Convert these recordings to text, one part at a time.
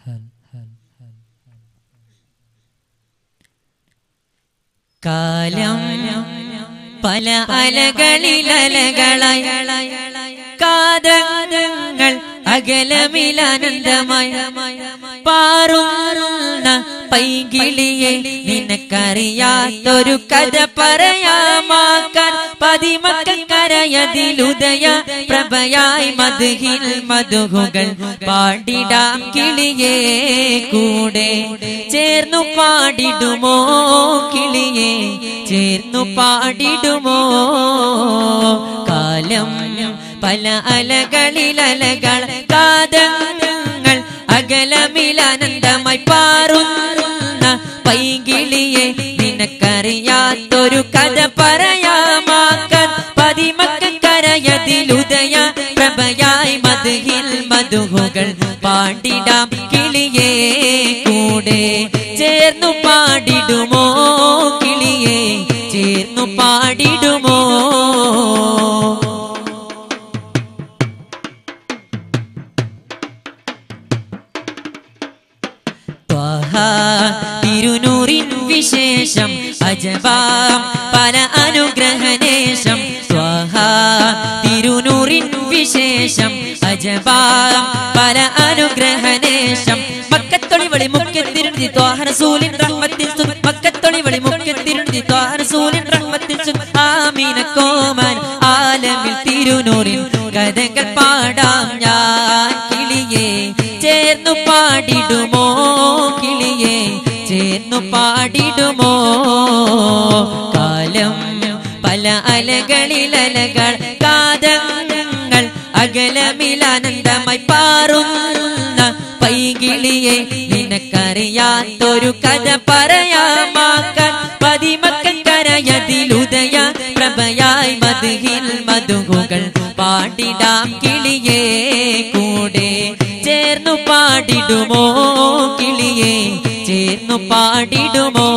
കാലം പല അലകളിലലകളായി കാതങ്ങൾ അകലമിലാനന്ദമായി പാറുന്ന പൈകിളിയെ നിനക്കറിയാത്തൊരു കഥ പറയാമാക്കാൻ പതിമക്കരയതിലുദയ പ്രഭയായി മധുഹിൽ മധുഹുകൾ പാടിടാം കിളിയേ കൂടെ ചേർന്നു പാടിടുമോ കിളിയേ ചേർന്നു പാടിടുമോ കാലം പല അലകളിലലകൾ കാതങ്ങൾ അകലമിലാനന്ദമായി പാറുന്ന പൈകിളിയെ നിനക്കറിയാത്തൊരു കഥ പറയാമാക്കാൻ പതിമക്കരയതിലുദയ പ്രഭയായി മധുഹിൽ മധുഹുകൾ പാടിടാം കിളിയേ കൂടെ ചേർന്നു പാടിടുമോ കിളിയേ ചേർന്നു പാടിടുമോ ത്വഹ തിരുനൂറിൻ വിശേഷം അജബാം പല അനുഗ്രഹനേശം ത്വഹ തിരുനൂറിൻ വിശേഷം അജബാം പല അനുഗ്രഹനേശം മക്കത്തൊളിവളി മുഖ്യത്തിരുതി ത്വാഹറസൂലിൻ റഹ്മത്തിൽ സ്തുതി മക്കത്തൊളിവളി മുഖ്യത്തിരുതി ത്വാഹറസൂലിൻ റഹ്മത്തിൽ സ്തുതി ആമീന കോമൻ ആലമിൽ തിരുനൂറിൻ കഥകൾ പാടാം ഞാൻ കിളിയേ ചേർന്നു പാടിടുമോ കിളിയേ ചേർന്നു പാടിടുമോ കാലം പല അലകളിലലകൾ കാതങ്ങൾ അകലമിലാനന്ദമായി പാറുന്ന പൈകിളിയെ നിനക്കറിയാത്തൊരു കഥ പറയാമാക്കാൻ പതിമക്കരയതിലുദയ പ്രഭയായി മധുഹിൽ മധുഹുകൾ പാടിടാം കിളിയേ കൂടെ ചേർന്നു പാടിടുമോ കിളിയേ ചേർന്നു പാടിടുമോ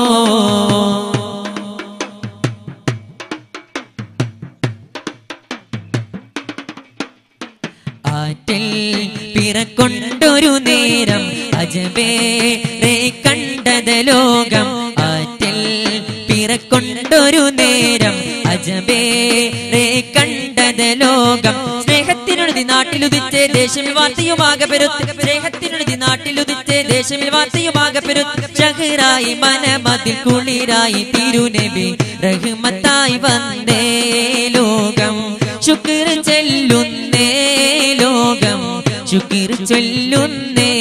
ആറ്റിൽ പിറക്കൊണ്ടൊരു നേരം അജബേറെ കണ്ടത് ലോകം ആറ്റിൽ പിറക്കൊണ്ടൊരു നേരം അജബേറെ കണ്ടത് ലോകം സ്നേഹത്തിനുഴുതി നാട്ടിലുദിച്ച് ദേശമിൽ വാർത്തയുമാകെ പെരുത്ത് സ്നേഹത്തിനുഴുതി നാട്ടിലുദിച്ച് ദേശമിൽ വാർത്തയുമാകെ പെരുത്ത് ഷഹറായി മനമതിൽ കുളിരായി തിരുനബി റഹ്മത്തായി വന്നേ ലോകം ശുക്ര ചെല്ലുന്നേ ലോകം ശുക്ർ ചൊല്ലുന്നേ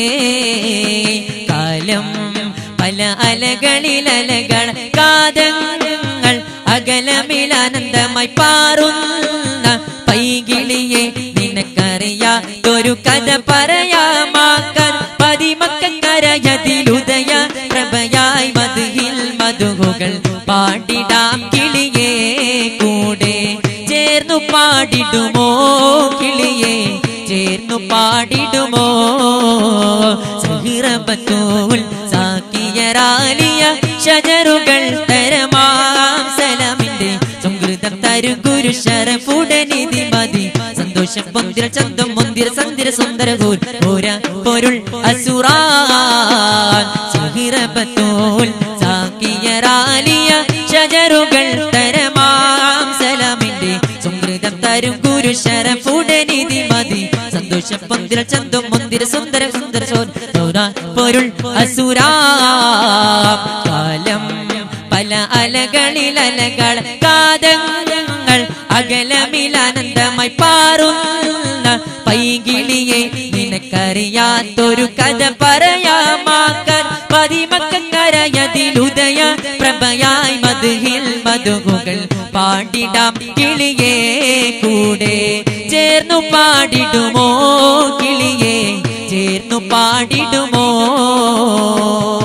കാലം പല അലകളിലലകൾ കാതങ്ങൾ അകലമിലാനന്ദമായി പാറുന്ന പൈകിളിയെ നിനക്കറിയാത്തൊരു കഥ പറയാമാക്കാൻ പതിമക്കരയതിലുദയ പ്രഭയായി മധുഹിൽ മധുഹുകൾ പാടിടാം കിളിയേ കൂടെ ചേർന്നു പാടിടുമോ കിളിയേ ചേർന്നു പാടിടുമോ സഹിറബത്തൂൽ സാക്കിയറാലിയ ഷജറുകൾ തരമാം സലമിന്റെ സംഗൃതം തരും ഗുരു ശരഫുടനിധി മതി സന്തോഷം പൊന്തിര ചന്തം മന്ദിര സന്ദിര സുന്ദര പോര പൊരുൾ അസുറാൻ സഹിറബത്തൂൽ സാക്കിയറാലിയ ഷജറുകൾ തരമാം സലമിന്റെ സംഗൃതം തരും ഗുരു ശരഫുടനിധി മതി സന്തോഷം പന്തിര ചന്തം മന്ദിര സുന്ദര സുന്ദര സോര പൊരുൾ അസുരാ കാലം പല അലകളിലലകൾ കാതങ്ങൾ അകലമിലാനന്ദമായി പാറുന്ന പൈകിളിയെ നിനക്കറിയാത്തൊരു കഥ പറയാമാക്കാൻ പതിമക്കരയതിലുദയ പ്രഭയായി മധുഹിൽ മധുഹുകൾ പാടിടാം കിളിയേ കൂടെ ചേർന്നു പാടിടുമോ കിളിയേ ചേർന്നു പാടിടുമോ